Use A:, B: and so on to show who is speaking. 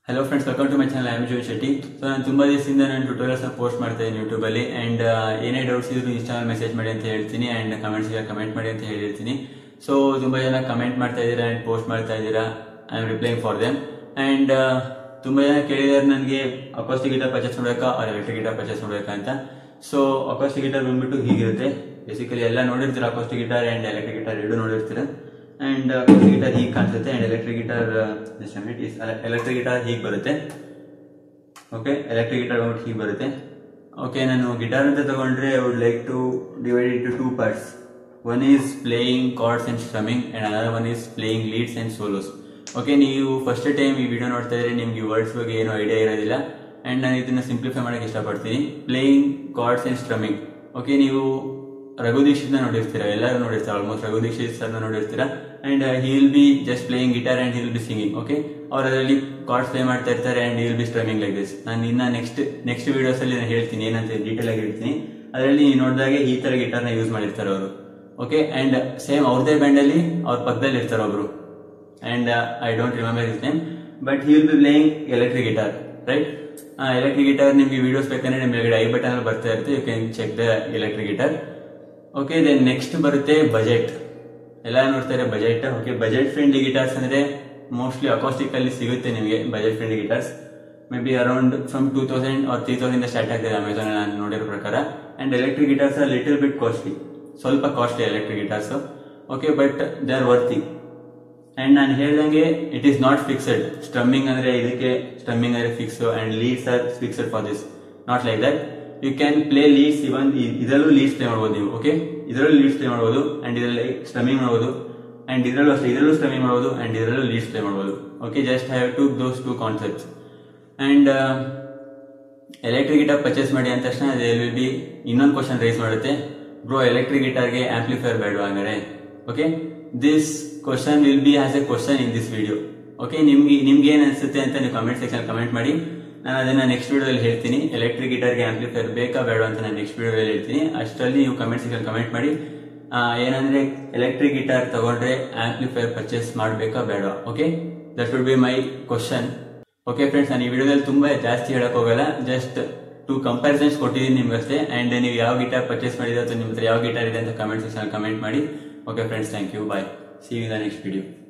A: hello friends welcome to my channel am Joy Shetty so ನಾನು ತುಂಬಾ ದಿವಸದಿಂದ ನಾನು ಟ್ಯೂಟೋರಿಯಲ್ಸ್ ಪೋಸ್ಟ್ ಮಾಡ್ತಾ ಇದ್ದೀನಿ ಯೂಟ್ಯೂಬ್ ಅಲ್ಲಿ ಅಂಡ್ ಏನೇ ಡೌಟ್ಸ್ ಇದ್ರು ಇನ್ಸ್ಟಾಲ್ ಮೆಸೇಜ್ ಮಾಡಿ ಅಂತ ಹೇಳ್ತೀನಿ ಅಂಡ್ ಕಮೆಂಟ್ಸ್ ಕಮೆಂಟ್ ಮಾಡಿ ಅಂತ ಹೇಳಿರ್ತೀನಿ ಸೊ ತುಂಬಾ ಜನ ಕಮೆಂಟ್ ಮಾಡ್ತಾ ಇದ್ದೀರಾ ಅಂಡ್ ಪೋಸ್ಟ್ ಮಾಡ್ತಾ ಇದ್ದೀರಾ I am replying for them and ತುಂಬಾ ಜನ ಕೇಳಿದಾರೆ ನನಗೆ ಅಕೋಸ್ಟಿಕ್ ಗಿಟಾರ್ ಪರ್ಚೇಸ್ ಮಾಡಬೇಕಾ ಅವ್ರ ಎಲೆಕ್ಟ್ರಿಕ್ ಗಿಟಾರ್ ಪರ್ಚೇಸ್ ಮಾಡಬೇಕಾ ಅಂತ ಸೊ ಅಕೋಸ್ಟಿಕ್ ಗಿಟಾರ್ ಬಂದ್ಬಿಟ್ಟು ಹೀಗಿರುತ್ತೆ ಬೇಸಿಕಲಿ ಎಲ್ಲ ನೋಡಿರ್ತೀರ acoustic guitar and electric guitar ಎರಡು ನೋಡಿರ್ತೀರ ಅಂಡ್ ಅಕೋಸ್ಟಿಕ್ ಗಿಟಾರ್ ಹೀಗೆ ಕಾಣಿಸುತ್ತೆ and electric guitar electric guitar ಹೀಗೆ ಬರುತ್ತೆ ಓಕೆ ಎಲೆಕ್ಟ್ರಿಕ್ ಗಿಟಾರ್ ಬಂದ್ಬಿಟ್ಟು ಹೀಗೆ ಬರುತ್ತೆ ಓಕೆ ನಾನು ಗಿಟಾರ್ ಅಂತ ತಗೊಂಡ್ರೆ I would like to divide into two parts one is playing chords and strumming and other one is playing leads and solos okay ನೀವು first time ಈ video ನೋಡ್ತಾ ಇದ್ರೆ ನಿಮ್ಗೆ ವರ್ಡ್ಸ್ ಬಗ್ಗೆ ಏನೂ ಐಡಿಯಾ ಇರೋದಿಲ್ಲ ಅಂಡ್ ನಾನು ಇದನ್ನ ಸಿಂಪ್ಲಿಫೈ ಮಾಡಕ್ಕೆ ಇಷ್ಟಪಡ್ತೀನಿ playing chords and strumming okay ನೀವು ರಘು ದೀಕ್ಷಿತ್ನ ನೋಡಿರ್ತೀರಾ ಎಲ್ಲರೂ ನೋಡಿರ್ತಾರೆ ಆಲ್ಮೋಸ್ಟ್ ರಘು ದೀಕ್ಷಿತ್ ಸರ್ನ ನೋಡಿರ್ತೀರಾ and he will be just playing guitar and he will be singing okay ಅವ್ರು ಅದರಲ್ಲಿ ಕಾರ್ಡ್ಸ್ ಪ್ಲೇ ಮಾಡ್ತಾ ಇರ್ತಾರೆ and will be strumming like this ನಾನು ಇನ್ನ ನೆಕ್ಸ್ಟ್ ನೆಕ್ಸ್ಟ್ ವಿಡಿಯೋಸ್ ಅಲ್ಲಿ ನಾನು ಹೇಳ್ತೀನಿ ಏನಂತ ಡೀಟೇಲ್ ಆಗಿ ಹೇಳ್ತೀನಿ ಅದರಲ್ಲಿ ನೀವು ನೋಡಿದಾಗೆ ಈ ತರ ಗಿಟಾರ್ನ ಯೂಸ್ ಮಾಡಿರ್ತಾರೆ ಅವರು ಓಕೆ ಅಂಡ್ ಸೇಮ್ ಅವ್ರದೇ ಬ್ಯಾಂಡ್ ಅಲ್ಲಿ ಅವ್ರ ಪಕ್ಕದಲ್ಲಿ ಇರ್ತಾರೆ ಒಬ್ರು and I don't remember his name but he will be playing electric guitar right electric guitar ನಿಮ್ಗೆ ವಿಡಿಯೋಸ್ ಬೇಕಂದ್ರೆ ನಿಮ್ಗೆ ಐ ಬಟನ್ ಅಲ್ಲಿ ಬರ್ತಾ ಇರುತ್ತೆ you can check the electric guitar okay then next ಬರುತ್ತೆ ಬಜೆಟ್ ಎಲ್ಲ ನೋಡ್ತಾರೆ budget okay budget friendly guitars ಅಂದ್ರೆ ಮೋಸ್ಟ್ಲಿ ಅಕಾಸ್ಟಿಕ್ ಅಲ್ಲಿ ಸಿಗುತ್ತೆ ನಿಮಗೆ budget friendly guitars maybe around from two thousand or three thousand start ಆಗ್ತದೆ ಅಮೆಝಾನ್ ನಾನು ನೋಡಿರೋ ಪ್ರಕಾರ and electric guitars are little bit costly ಸ್ವಲ್ಪ costly electric guitars okay but they are worthy and ನಾನು ಹೇಳ್ದಂಗೆ it is not fixed strumming ಅಂದ್ರೆ ಇದಕ್ಕೆ strumming ಅಂದ್ರೆ fix and leads are fixed for this not like that you can play leads even ಇದರಲ್ಲೂ leads play ಮಾಡ್ಬೋದು ನೀವು okay ಇದರಲ್ಲೂ leads play ಮಾಡ್ಬೋದು ಅಂಡ್ ಇದರಲ್ಲಿ ಸ್ಟ್ರಮ್ಮಿಂಗ್ ಮಾಡ್ಬೋದು ಅಂಡ್ ಇದರಲ್ಲೂ ಅಷ್ಟೇ ಇದರಲ್ಲೂ ಸ್ಟ್ರಮ್ಮಿಂಗ್ ಮಾಡ್ಬೋದು ಅಂಡ್ ಇದರಲ್ಲೂ ಲೀಡ್ಸ್ ಪ್ಲೇ ಮಾಡ್ಬೋದು okay just have to those two concepts and electric guitar purchase ಮಾಡಿ ಅಂದ ತಕ್ಷಣ ವಿಲ್ ಬಿ ಇನ್ನೊಂದು ಕ್ವಶನ್ ರೈಸ್ ಮಾಡುತ್ತೆ ಬ್ರೋ ಎಲೆಕ್ಟ್ರಿಕ್ ಗಿಟಾರ್ಗೆ ಆಂಪ್ಲಿಫೈರ್ ಬೇಡವಾ ಹಂಗಾರೆ okay this question will be as a question in this video okay ನಿಮ್ಗೆ ನಿಮ್ಗೆ ಏನ್ ಅನ್ಸುತ್ತೆ ಅಂತ ನೀವು ಕಮೆಂಟ್ ಸೆಕ್ಷನ್ ಕಮೆಂಟ್ ಮಾಡಿ ನಾನು ಅದನ್ನ ನೆಕ್ಸ್ಟ್ ವಿಡಿಯೋದಲ್ಲಿ ಹೇಳ್ತೀನಿ ಎಲೆಕ್ಟ್ರಿಕ್ ಗಿಟಾರ್ಗೆ ಆಂಪ್ಲಿಫೈರ್ ಬೇಕಾ ಬೇಡ ಅಂತ ನಾನು ನೆಕ್ಸ್ಟ್ ವಿಡಿಯೋದಲ್ಲಿ ಹೇಳ್ತೀನಿ ಅಷ್ಟರಲ್ಲಿ ನೀವು ಕಮೆಂಟ್ ಸೆಕ್ಷನ್ ಕಮೆಂಟ್ ಮಾಡಿ ಆ, ಏನಂದ್ರೆ ಎಲೆಕ್ಟ್ರಿಕ್ ಗಿಟಾರ್ ತಗೊಂಡ್ರೆ ಆಂಪ್ಲಿಫೈರ್ ಪರ್ಚೇಸ್ ಮಾಡಬೇಕಾ ಬೇಡ okay that would be my question okay friends ನಾನು ಈ ವಿಡಿಯೋದಲ್ಲಿ ತುಂಬಾ ಜಾಸ್ತಿ ಹೇಳಕ್ ಹೋಗಲ್ಲ ಜಸ್ಟ್ ಟು ಕಂಪ್ಯಾರಿಸನ್ಸ್ ಕೊಟ್ಟಿದ್ದೀನಿ ನಿಮ್ಗಷ್ಟೇ ಅಂಡ್ ನೀವು ಯಾವ ಗಿಟಾರ್ ಪರ್ಚೇಸ್ ಮಾಡಿದ್ರೆ ಅಥವಾ ನಿಮ್ಮ ಹತ್ರ ಯಾವ ಗಿಟಾರ್ ಇದೆ ಅಂತ ಕಮೆಂಟ್ ಸೆಕ್ಷನ್ ಕಮೆಂಟ್ ಮಾಡಿ okay friends thank you bye see you the next video